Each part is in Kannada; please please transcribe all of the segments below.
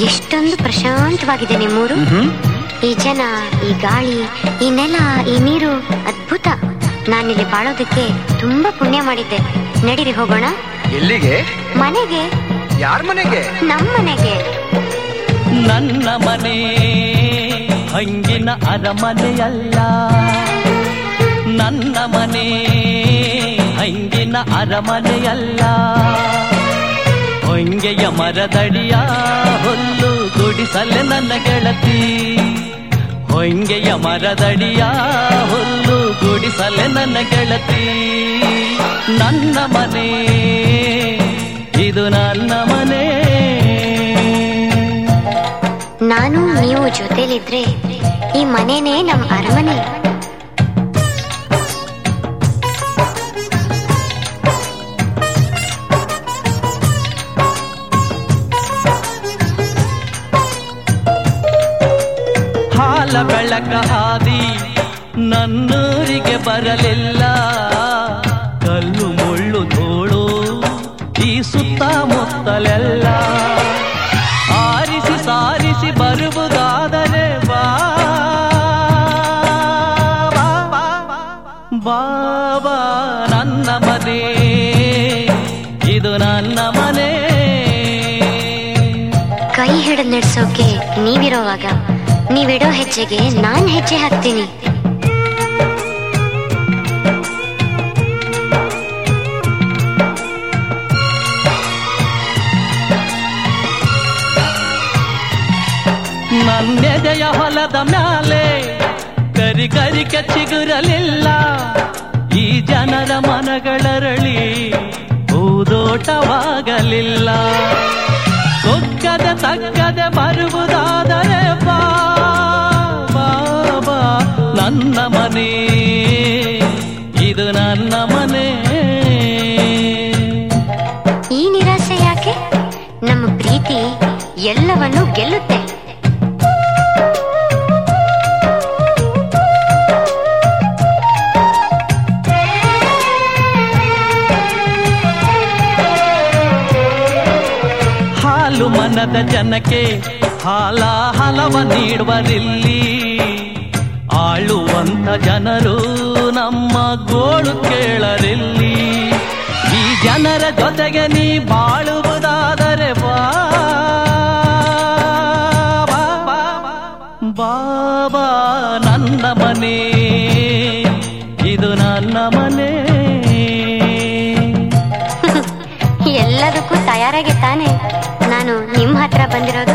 ಎಷ್ಟೊಂದು ಪ್ರಶಾಂತವಾಗಿದೆ ನಿಮ್ಮೂರು ಈ ಜನ ಈ ಗಾಳಿ ಈ ನೆಲ ಈ ನೀರು ಅದ್ಭುತ ನಾನಿಲ್ಲಿ ಬಾಳೋದಕ್ಕೆ ತುಂಬಾ ಪುಣ್ಯ ಮಾಡಿದ್ದೆ ನಡೀರಿ ಹೋಗೋಣ ಎಲ್ಲಿಗೆ ಮನೆಗೆ ಯಾರ ಮನೆಗೆ ನಮ್ಮ ಮನೆಗೆ ನನ್ನ ಮನೆ ಹಂಗಿನ ಅರಮನೆಯಲ್ಲ ನನ್ನ ಮನೆ ಹಂಗಿನ ಅರಮನೆಯಲ್ಲ ಹೊಂಗೆಯ ಮರದಡಿಯ ಹುಲ್ಲು ಗುಡಿಸಲೆ ನನ್ನ ಗೆಳತಿ ಹೊಂಗೆಯ ಮರದಡಿಯ ಹುಲ್ಲು ಗುಡಿಸಲೆ ನನ್ನ ಗೆಳತಿ ನನ್ನ ಮನೆ ಇದು ನನ್ನ ಮನೆ ನಾನು ನೀವು ಜೊತೆಲಿದ್ರೆ ಈ ಮನೆನೇ ನಮ್ಮ ಅರಮನೆ ಹಾಲ ಬೆಳಕ ಹಾದಿ ನನ್ನೂರಿಗೆ ಬರಲಿಲ್ಲ ಕಲ್ಲು ಮುಳ್ಳು ಧೂಳು ಈ ಸುತ್ತಮುತ್ತಲೆಲ್ಲ ಆರಿಸಿ ಸಾರಿಸಿ ಬರುವುದಾದರೆ ಬಾ ಬಾ, ಬಾ, ಬಾಬಾ ನನ್ನ ಮನೆ ಇದು ನನ್ನ ಮನೆ ಕೈ ಹಿಡಿದು ನಡೆಸೋಕೆ ನೀವಿರೋವಾಗ ನೀವಿಡೋ ಹೆಜ್ಜೆಗೆ ನಾನ್ ಹೆಜ್ಜೆ ಹಾಕ್ತೀನಿ ನನ್ನೆದೆಯ ಹೊಲದ ಮ್ಯಾಲೆ ಕರಿ ಕರಿಕೆ ಚಿಗುರಲಿಲ್ಲ ಈ ಜನರ ಮನಗಳರಳಿ ಹೂದೋಟವಾಗಲಿಲ್ಲ ಸೊಕ್ಕದ ತಕ್ಕದೆ ಬರುವುದಾದರೆ ಬಾ ಬಾ, ಬಾ, ನನ್ನ ಮನೆ ಇದು ನನ್ನ ಮನೆ ಈ ನಿರಾಸೆ ಯಾಕೆ ನಮ್ಮ ಪ್ರೀತಿ ಎಲ್ಲವನ್ನು ಗೆಲ್ಲುತ್ತೆ ಹಾಲು ಮನದ ಜನಕ್ಕೆ ಹಾಲ ಹಲವ ನೀಡುವರಿಲ್ಲಿ ಆಳುವಂತ ಜನರು ನಮ್ಮ ಗೋಳು ಕೇಳರಿಲ್ಲಿ ಈ ಜನರ ಜೊತೆಗೆ ನೀ ಬಾಳುವುದಾದರೆ ಬಾ ಬಾ, ಬಾ, ಬಾಬಾ ನನ್ನ ಮನೆ ಇದು ನನ್ನ ಮನೆ ಎಲ್ಲದಕ್ಕೂ ತಯಾರಾಗಿ ತಾನೆ ನಾನು ನಿಮ್ಮ ಹತ್ರ ಬಂದಿರೋದು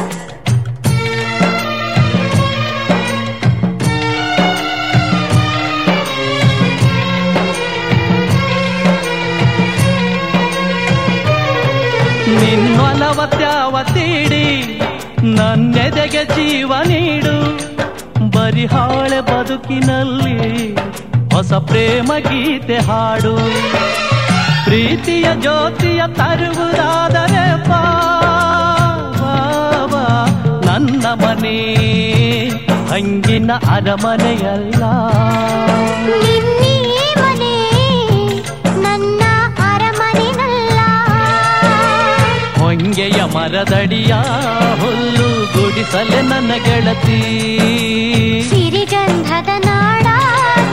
ನಿನ್ನೊಲವ ತ್ಯಾವ ತೀಡಿ ನನ್ನೆದೆಗೆ ಜೀವ ನೀಡು ಬರಿಹಾಳೆ ಬದುಕಿನಲ್ಲಿ ಹೊಸ ಪ್ರೇಮ ಗೀತೆ ಹಾಡು ಪ್ರೀತಿಯ ಜ್ಯೋತಿಯ ತರುವುದಾದರೆ ಬಾ ಬಾ, ಬಾ, ನನ್ನ ಮನೆ ಹಂಗಿನ ಅರಮನೆಯಲ್ಲ ನಿನ್ನೀ ಮನೆ ನನ್ನ ಅರಮನೆನಲ್ಲ ಹೊಂಗೆಯ ಮರದಡಿಯ ಹುಲ್ಲು ಗುಡಿಸಲೆ ನನ್ನ ಗೆಳತಿ ಸಿರಿಗಂಧದ ನಾಡ